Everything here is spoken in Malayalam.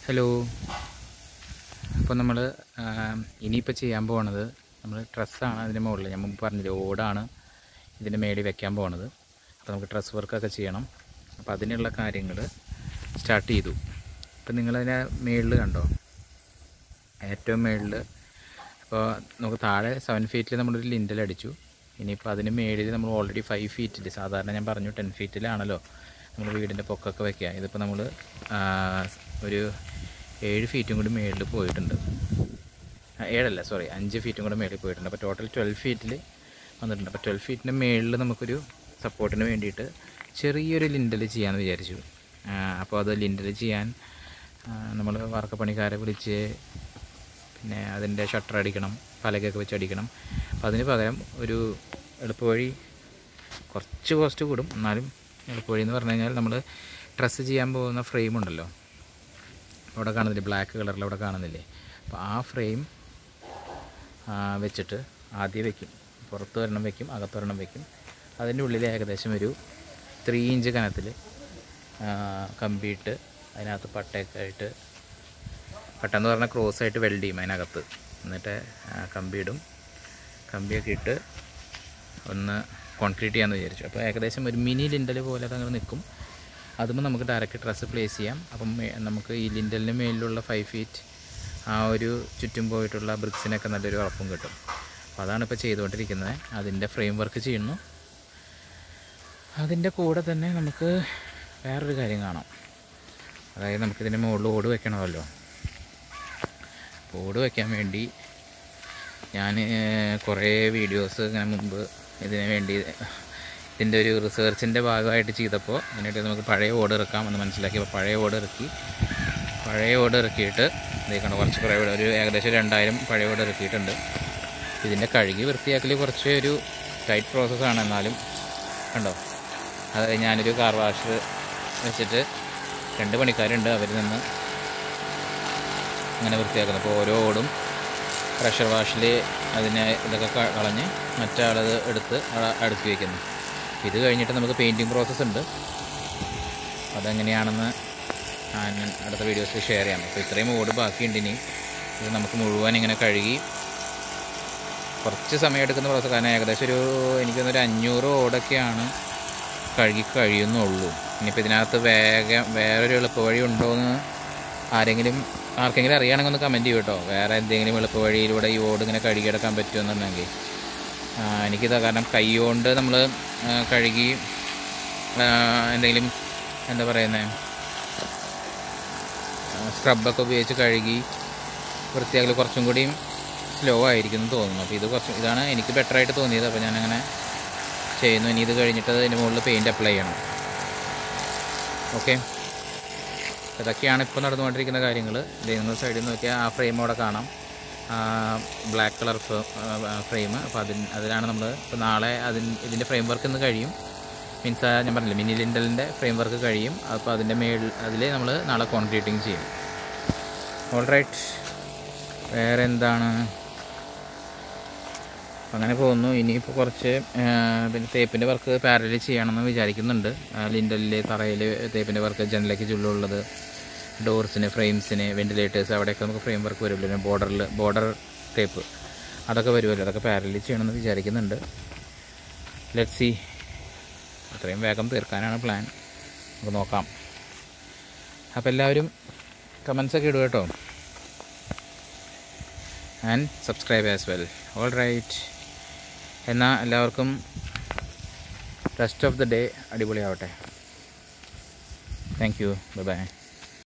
ഹലോ അപ്പോൾ നമ്മൾ ഇനിയിപ്പോൾ ചെയ്യാൻ പോണത് നമ്മൾ ഡ്രസ്സാണ് അതിൻ്റെ മുകളിൽ ഞാൻ മുമ്പ് പറഞ്ഞില്ലേ ഓടാണ് ഇതിൻ്റെ മേളിൽ വെക്കാൻ പോണത് അപ്പോൾ നമുക്ക് ഡ്രസ് വർക്കൊക്കെ ചെയ്യണം അപ്പോൾ അതിനുള്ള കാര്യങ്ങൾ സ്റ്റാർട്ട് ചെയ്തു അപ്പോൾ നിങ്ങളതിനെ മേളിൽ കണ്ടോ ഏറ്റവും മേളിൽ അപ്പോൾ നമുക്ക് താഴെ സെവൻ ഫീറ്റിൽ നമ്മളൊരു ലിൻഡൽ അടിച്ചു ഇനിയിപ്പോൾ അതിന് മേളിൽ നമ്മൾ ഓൾറെഡി ഫൈവ് ഫീറ്റിൽ സാധാരണ ഞാൻ പറഞ്ഞു ടെൻ ഫീറ്റിലാണല്ലോ നമ്മൾ വീടിൻ്റെ പൊക്കൊക്കെ വെക്കുക ഇതിപ്പോൾ നമ്മൾ ഒരു ഏഴ് ഫീറ്റും കൂടി മേളിൽ പോയിട്ടുണ്ട് ആ, ഏഴല്ല സോറി അഞ്ച് ഫീറ്റും കൂടെ മേളിൽ പോയിട്ടുണ്ട് അപ്പോൾ ടോട്ടൽ ട്വൽവ് ഫീറ്റിൽ വന്നിട്ടുണ്ട് അപ്പോൾ ട്വൽവ് ഫീറ്റിൻ്റെ മേളിൽ നമുക്കൊരു സപ്പോർട്ടിന് വേണ്ടിയിട്ട് ചെറിയൊരു ലിൻഡൽ ചെയ്യാമെന്ന് വിചാരിച്ചു ആ, അപ്പോൾ അത് ലിൻഡൽ ചെയ്യാൻ നമ്മൾ വാർക്കപ്പണിക്കാരെ വിളിച്ച് പിന്നെ അതിൻ്റെ ഷട്ടർ അടിക്കണം പലകൊക്കെ വെച്ച് അടിക്കണം അപ്പോൾ അതിന് പകരം ഒരു എളുപ്പവഴി കുറച്ച് കോസ്റ്റ് കൂടും എന്നാലും എളുപ്പവഴി എന്ന് പറഞ്ഞു കഴിഞ്ഞാൽ നമ്മൾ ഡ്രസ്സ് ചെയ്യാൻ പോകുന്ന ഫ്രെയിം ഉണ്ടല്ലോ അവിടെ കാണുന്നില്ലേ ബ്ലാക്ക് കളറിൽ അവിടെ കാണുന്നില്ലേ അപ്പോൾ ആ ഫ്രെയിം വെച്ചിട്ട് ആദ്യം വെക്കും പുറത്ത് ഒരെണ്ണം വെക്കും അകത്തൊരെണ്ണം വെക്കും അതിൻ്റെ ഉള്ളിൽ ഏകദേശം ഒരു ത്രീ ഇഞ്ച് കനത്തിൽ കമ്പിയിട്ട് അതിനകത്ത് പട്ടയൊക്കെ ആയിട്ട് പട്ട എന്ന് പറഞ്ഞാൽ ക്രോസ് ആയിട്ട് വെൽഡ് ചെയ്യും അതിനകത്ത് എന്നിട്ട് ആ, കമ്പിയിടും കമ്പിയൊക്കെ ഇട്ട് ഒന്ന് കോൺക്രീറ്റ് ചെയ്യാമെന്ന് വിചാരിച്ചു അപ്പോൾ ഏകദേശം ഒരു മിനി ലിൻഡൽ പോലെ അത് അങ്ങനെ നിൽക്കും അതുമ്പോൾ നമുക്ക് ഡയറക്റ്റ് ഡ്രസ്സ് പ്ലേസ് ചെയ്യാം അപ്പം മേ- നമുക്ക് ഈ ലിൻഡലിന് മേലിലുള്ള ഫൈവ് ഫീറ്റ് ആ ഒരു ചുറ്റും പോയിട്ടുള്ള ബ്രിക്സിനൊക്കെ നല്ലൊരു ഉറപ്പും കിട്ടും അപ്പോൾ അതാണ് ഇപ്പോൾ ചെയ്തുകൊണ്ടിരിക്കുന്നത് അതിൻ്റെ ഫ്രെയിം വർക്ക് ചെയ്യുന്നു അതിൻ്റെ കൂടെ തന്നെ നമുക്ക് വേറൊരു കാര്യം കാണാം അതായത് നമുക്കിതിൻ്റെ മുകളിൽ ഓട് വെക്കണമല്ലോ ഓട് വയ്ക്കാൻ വേണ്ടി ഞാൻ കുറേ വീഡിയോസ് ഇങ്ങനെ മുമ്പ് ഇതിന് വേണ്ടി ഇതിൻ്റെ ഒരു റിസർച്ചിൻ്റെ ഭാഗമായിട്ട് ചെയ്തപ്പോൾ അതിനായിട്ട് നമുക്ക് പഴയ ഓട് ഇറക്കാം എന്ന് മനസ്സിലാക്കി അപ്പോൾ പഴയ ഓട് ഇറക്കി പഴയ ഓട് ഇറക്കിയിട്ട് ഇതേക്കണം കുറച്ച് കുറേ ഓട് ഒരു ഏകദേശം രണ്ടായിരം പഴയ ഓട് ഇറക്കിയിട്ടുണ്ട് ഇതിൻ്റെ കഴുകി വൃത്തിയാക്കൽ കുറച്ച് ഒരു ടൈറ്റ് പ്രോസസ്സാണ് എന്നാലും കണ്ടോ അത് ഞാനൊരു കാർ വാഷ് വെച്ചിട്ട് രണ്ട് പണിക്കാരുണ്ട് അവർ നിന്ന് അങ്ങനെ വൃത്തിയാക്കുന്നത് അപ്പോൾ ഓരോ ഓടും പ്രഷർ വാഷിൽ അതിനെ ഇതൊക്കെ ക- കളഞ്ഞ് മറ്റാളത് എടുത്ത് അവിടെ അടുക്കി വയ്ക്കുന്നു ഇത് കഴിഞ്ഞിട്ട് നമുക്ക് പെയിൻറ്റിങ് പ്രോസസ്സ് ഉണ്ട് അതെങ്ങനെയാണെന്ന് ഞാൻ അടുത്ത വീഡിയോസിൽ ഷെയർ ചെയ്യാം അപ്പോൾ ഇത്രയും ഓട് ബാക്കിയുണ്ട് ഇനി ഇത് നമുക്ക് മുഴുവൻ ഇങ്ങനെ കഴുകി കുറച്ച് സമയം എടുക്കുന്ന പ്രോസസ്സ് കാരണം ഏകദേശം ഒരു എനിക്ക് തോന്നുന്നു ഒരു അഞ്ഞൂറ് ഓടൊക്കെയാണ് കഴുകി കഴിയുന്നുള്ളൂ ഇനിയിപ്പോൾ ഇതിനകത്ത് വേഗം വേറൊരു എളുപ്പവഴി ഉണ്ടോ എന്ന് ആരെങ്കിലും ആർക്കെങ്കിലും അറിയുകയാണെങ്കിൽ ഒന്ന് കമൻറ്റ് ചെയ്യൂ കേട്ടോ വേറെ എന്തെങ്കിലും എളുപ്പവഴിയിലൂടെ ഈ ഓട് ഇങ്ങനെ കഴുകിയെടുക്കാൻ പറ്റുമെന്നുണ്ടെങ്കിൽ ആ, എനിക്കിതാ കാരണം കൈ കൊണ്ട് നമ്മൾ കഴുകി ആ, എന്തെങ്കിലും എന്താ പറയുന്നത് സ്ക്രബൊക്കെ ഉപയോഗിച്ച് കഴുകി വൃത്തിയാക്കൽ കുറച്ചും കൂടിയും സ്ലോ ആയിരിക്കും എന്ന് തോന്നുന്നു അപ്പോൾ ഇത് കുറച്ച് ഇതാണ് എനിക്ക് ബെറ്ററായിട്ട് തോന്നിയത് അപ്പോൾ ഞാനങ്ങനെ ചെയ്യുന്നു ഇനി ഇത് കഴിഞ്ഞിട്ട് അതിൻ്റെ മുകളിൽ പെയിൻറ്റ് അപ്ലൈ ചെയ്യണം ഓക്കെ ഇതൊക്കെയാണ് ഇപ്പോൾ നടന്നുകൊണ്ടിരിക്കുന്ന കാര്യങ്ങൾ ഇത് നിങ്ങൾ സൈഡിൽ നോക്കിയാൽ ആ ഫ്രെയിം അവിടെ കാണാം ബ്ലാക്ക് കളർ ഫ്രെയിം അപ്പോൾ അതിന് അതിലാണ് നമ്മൾ ഇപ്പോൾ നാളെ അതിന് ഇതിൻ്റെ ഫ്രെയിം വർക്ക് ഇന്ന് കഴിയും മീൻസ് ഞാൻ പറഞ്ഞില്ല മിനി ലിൻഡലിൻ്റെ ഫ്രെയിം വർക്ക് കഴിയും അപ്പോൾ അതിൻ്റെ മേൾ അതിൽ നമ്മൾ നാളെ കോൺക്രീറ്റിങ് ചെയ്യും ഓൾ റൈറ്റ് വേറെ എന്താണ് അങ്ങനെ പോകുന്നു ഇനിയിപ്പോൾ കുറച്ച് ആ, പിന്നെ തേപ്പിൻ്റെ വർക്ക് പാരലിൽ ചെയ്യണമെന്ന് വിചാരിക്കുന്നുണ്ട് ലിൻഡലിൽ തറയിൽ തേപ്പിൻ്റെ വർക്ക് ജനലിലേക്ക് ചുള്ളുള്ളത് ഡോർസിന് ഫ്രെയിംസിന് വെൻറ്റിലേറ്റേഴ്സ് അവിടെയൊക്കെ നമുക്ക് ഫ്രെയിം വർക്ക് വരുമല്ലോ പിന്നെ ബോർഡറിൽ ബോർഡർ തേപ്പ് അതൊക്കെ വരുമല്ലോ അതൊക്കെ പാരലിൽ ചെയ്യണമെന്ന് വിചാരിക്കുന്നുണ്ട് ലെറ്റ് സി അത്രയും വേഗം തീർക്കാനാണ് പ്ലാൻ നമുക്ക് നോക്കാം അപ്പോൾ എല്ലാവരും കമൻസൊക്കെ ഇടുക കേട്ടോ and subscribe as well all right എന്നാൽ എല്ലാവർക്കും റെസ്റ്റ് ഓഫ് ദ ഡേ അടിപൊളിയാവട്ടെ താങ്ക് യു ബൈ ബൈ